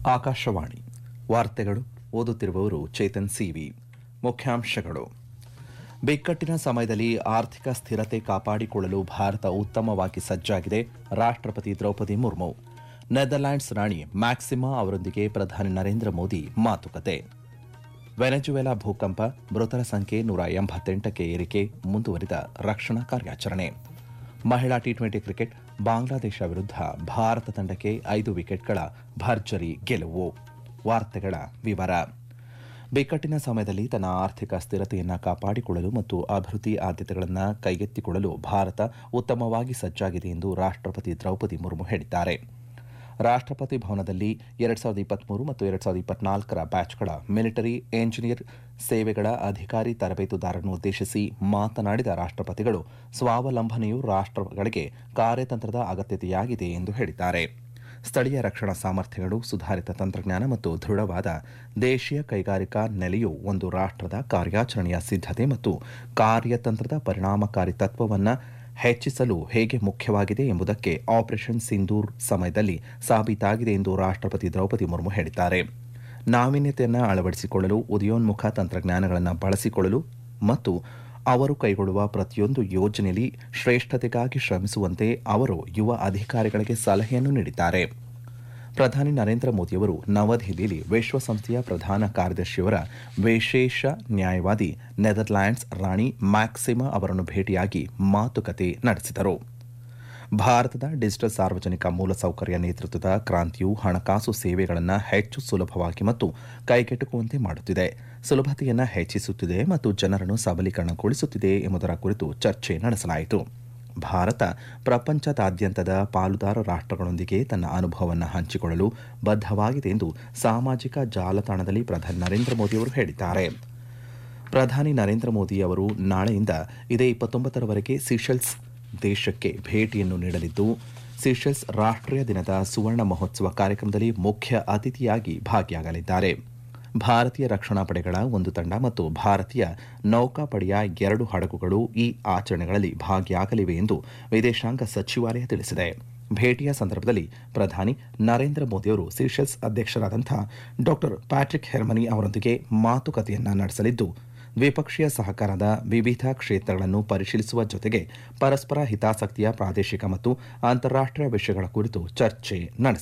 ಆಕಾಶವಾಣಿ ವಾರ್ತೆಗಳು ಓದುತ್ತಿರುವವರು ಚೇತನ್ ಸಿವಿ ಮುಖ್ಯಾಂಶಗಳು ಬಿಕ್ಕಟ್ಟಿನ ಸಮಯದಲ್ಲಿ ಆರ್ಥಿಕ ಸ್ಥಿರತೆ ಕಾಪಾಡಿಕೊಳ್ಳಲು ಭಾರತ ಉತ್ತಮವಾಗಿ ಸಜ್ಜಾಗಿದೆ ರಾಷ್ಟ್ರಪತಿ ದ್ರೌಪದಿ ಮುರ್ಮು ನೆದರ್ಲ್ಯಾಂಡ್ಸ್ ರಾಣಿ ಮ್ಯಾಕ್ಸಿಮಾ ಅವರೊಂದಿಗೆ ಪ್ರಧಾನಿ ನರೇಂದ್ರ ಮೋದಿ ಮಾತುಕತೆ ವೆನೆಜುವೆಲಾ ಭೂಕಂಪ ಮೃತರ ಸಂಖ್ಯೆ ನೂರ ಎಂಬತ್ತೆಂಟಕ್ಕೆ ಏರಿಕೆ ಮುಂದುವರಿದ ರಕ್ಷಣಾ ಕಾರ್ಯಾಚರಣೆ ಮಹಿಳಾ ಟಿ ಟ್ವೆಂಟಿ ಕ್ರಿಕೆಟ್ ಬಾಂಗ್ಲಾದೇಶ ವಿರುದ್ಧ ಭಾರತ ತಂಡಕ್ಕೆ ಐದು ವಿಕೆಟ್ಗಳ ಭರ್ಜರಿ ಗೆಲುವು ವಾರ್ತೆಗಳ ವಿವರ ಬಿಕ್ಕಟ್ಟಿನ ಸಮಯದಲ್ಲಿ ತನ್ನ ಆರ್ಥಿಕ ಸ್ಥಿರತೆಯನ್ನು ಕಾಪಾಡಿಕೊಳ್ಳಲು ಮತ್ತು ಅಭಿವೃದ್ಧಿ ಆದ್ಯತೆಗಳನ್ನು ಕೈಗೆತ್ತಿಕೊಳ್ಳಲು ಭಾರತ ಉತ್ತಮವಾಗಿ ಸಜ್ಜಾಗಿದೆ ಎಂದು ರಾಷ್ಟ್ರಪತಿ ದ್ರೌಪದಿ ಮುರ್ಮು ಹೇಳಿದ್ದಾರೆ ರಾಷ್ಟ್ರಪತಿ ಭವನದಲ್ಲಿ ಎರಡ್ ಸಾವಿರದ ಇಪ್ಪತ್ಮೂರು ಮತ್ತು ಎರಡ್ ಸಾವಿರದ ಇಪ್ಪತ್ನಾಲ್ಕರ ಬ್ಯಾಚ್ಗಳ ಮಿಲಿಟರಿ ಎಂಜಿನಿಯರ್ ಸೇವೆಗಳ ಅಧಿಕಾರಿ ತರಬೇತುದಾರರನ್ನು ಉದ್ದೇಶಿಸಿ ಮಾತನಾಡಿದ ರಾಷ್ಟ್ರಪತಿಗಳು ಸ್ವಾವಲಂಬನೆಯು ರಾಷ್ಟ್ರಗಳಿಗೆ ಕಾರ್ಯತಂತ್ರದ ಅಗತ್ಯತೆಯಾಗಿದೆ ಎಂದು ಹೇಳಿದ್ದಾರೆ ಸ್ಥಳೀಯ ರಕ್ಷಣಾ ಸಾಮರ್ಥ್ಯಗಳು ಸುಧಾರಿತ ತಂತ್ರಜ್ಞಾನ ಮತ್ತು ದೃಢವಾದ ದೇಶೀಯ ಕೈಗಾರಿಕಾ ನೆಲೆಯು ಒಂದು ರಾಷ್ಟ್ರದ ಕಾರ್ಯಾಚರಣೆಯ ಸಿದ್ಧತೆ ಮತ್ತು ಕಾರ್ಯತಂತ್ರದ ಪರಿಣಾಮಕಾರಿ ತತ್ವವನ್ನು ಹೆಚ್ಚಿಸಲು ಹೇಗೆ ಮುಖ್ಯವಾಗಿದೆ ಎಂಬುದಕ್ಕೆ ಆಪರೇಷನ್ ಸಿಂಧೂರ್ ಸಮಯದಲ್ಲಿ ಸಾಬೀತಾಗಿದೆ ಎಂದು ರಾಷ್ಟ್ರಪತಿ ದ್ರೌಪದಿ ಮುರ್ಮು ಹೇಳಿದ್ದಾರೆ ನಾವೀನ್ಯತೆಯನ್ನು ಅಳವಡಿಸಿಕೊಳ್ಳಲು ಉದಯೋನ್ಮುಖ ತಂತ್ರಜ್ಞಾನಗಳನ್ನು ಬಳಸಿಕೊಳ್ಳಲು ಮತ್ತು ಅವರು ಕೈಗೊಳ್ಳುವ ಪ್ರತಿಯೊಂದು ಯೋಜನೆಯಲ್ಲಿ ಶ್ರೇಷ್ಠತೆಗಾಗಿ ಶ್ರಮಿಸುವಂತೆ ಅವರು ಯುವ ಅಧಿಕಾರಿಗಳಿಗೆ ಸಲಹೆಯನ್ನು ನೀಡಿದ್ದಾರೆ ಪ್ರಧಾನಿ ನರೇಂದ್ರ ಮೋದಿಯವರು ನವದೆಹಲಿಯಲ್ಲಿ ವಿಶ್ವಸಂಸ್ಥೆಯ ಪ್ರಧಾನ ಕಾರ್ಯದರ್ಶಿಯವರ ವಿಶೇಷ ನ್ಯಾಯವಾದಿ ನೆದರ್ಲ್ಯಾಂಡ್ಸ್ ರಾಣಿ ಮ್ಯಾಕ್ಸಿಮಾ ಅವರನ್ನು ಭೇಟಿಯಾಗಿ ಮಾತುಕತೆ ನಡೆಸಿದರು ಭಾರತದ ಡಿಜಿಟಲ್ ಸಾರ್ವಜನಿಕ ಮೂಲಸೌಕರ್ಯ ನೇತೃತ್ವದ ಕ್ರಾಂತಿಯು ಹಣಕಾಸು ಸೇವೆಗಳನ್ನು ಹೆಚ್ಚು ಸುಲಭವಾಗಿ ಮತ್ತು ಕೈಗೆಟುಕುವಂತೆ ಮಾಡುತ್ತಿದೆ ಸುಲಭತೆಯನ್ನು ಹೆಚ್ಚಿಸುತ್ತಿದೆ ಮತ್ತು ಜನರನ್ನು ಸಬಲೀಕರಣಗೊಳಿಸುತ್ತಿದೆ ಎಂಬುದರ ಕುರಿತು ಚರ್ಚೆ ನಡೆಸಲಾಯಿತು ಭಾರತ ಪ್ರಪಂಚದಾದ್ಯಂತದ ಪಾಲುದಾರ ರಾಷ್ಟ್ರಗಳೊಂದಿಗೆ ತನ್ನ ಅನುಭವವನ್ನು ಹಂಚಿಕೊಳ್ಳಲು ಬದ್ಧವಾಗಿದೆ ಎಂದು ಸಾಮಾಜಿಕ ಜಾಲತಾಣದಲ್ಲಿ ಪ್ರಧಾನಿ ನರೇಂದ್ರ ಮೋದಿಯವರು ಹೇಳಿದ್ದಾರೆ ಪ್ರಧಾನಿ ನರೇಂದ್ರ ಮೋದಿ ಅವರು ನಾಳೆಯಿಂದ ಇದೇ ಇಪ್ಪತ್ತೊಂಬತ್ತರವರೆಗೆ ಸಿಷೆಲ್ಸ್ ದೇಶಕ್ಕೆ ಭೇಟಿಯನ್ನು ನೀಡಲಿದ್ದು ಸಿಷೆಲ್ಸ್ ರಾಷ್ಟ್ರೀಯ ದಿನದ ಸುವರ್ಣ ಮಹೋತ್ಸವ ಕಾರ್ಯಕ್ರಮದಲ್ಲಿ ಮುಖ್ಯ ಅತಿಥಿಯಾಗಿ ಭಾಗಿಯಾಗಲಿದ್ದಾರೆ ಭಾರತೀಯ ರಕ್ಷಣಾ ಪಡೆಗಳ ಒಂದು ತಂಡ ಮತ್ತು ಭಾರತೀಯ ನೌಕಾಪಡೆಯ ಎರಡು ಹಡಗುಗಳು ಈ ಆಚರಣೆಗಳಲ್ಲಿ ಭಾಗಿಯಾಗಲಿವೆ ಎಂದು ವಿದೇಶಾಂಗ ಸಚಿವಾಲಯ ತಿಳಿಸಿದೆ ಭೇಟಿಯ ಸಂದರ್ಭದಲ್ಲಿ ಪ್ರಧಾನಿ ನರೇಂದ್ರ ಮೋದಿಯವರು ಸಿಷೆಲ್ಸ್ ಅಧ್ಯಕ್ಷರಾದಂಥ ಡಾಕ್ಟರ್ ಪ್ಯಾಟ್ರಿಕ್ ಹೆರ್ಮನಿ ಅವರೊಂದಿಗೆ ಮಾತುಕತೆಯನ್ನ ನಡೆಸಲಿದ್ದು ದ್ವಿಪಕ್ಷೀಯ ಸಹಕಾರದ ವಿವಿಧ ಕ್ಷೇತ್ರಗಳನ್ನು ಪರಿಶೀಲಿಸುವ ಜೊತೆಗೆ ಪರಸ್ಪರ ಹಿತಾಸಕ್ತಿಯ ಪ್ರಾದೇಶಿಕ ಮತ್ತು ಅಂತಾರಾಷ್ಟೀಯ ವಿಷಯಗಳ ಕುರಿತು ಚರ್ಚೆ ನಡೆಸಲಿದ್ದಾರೆ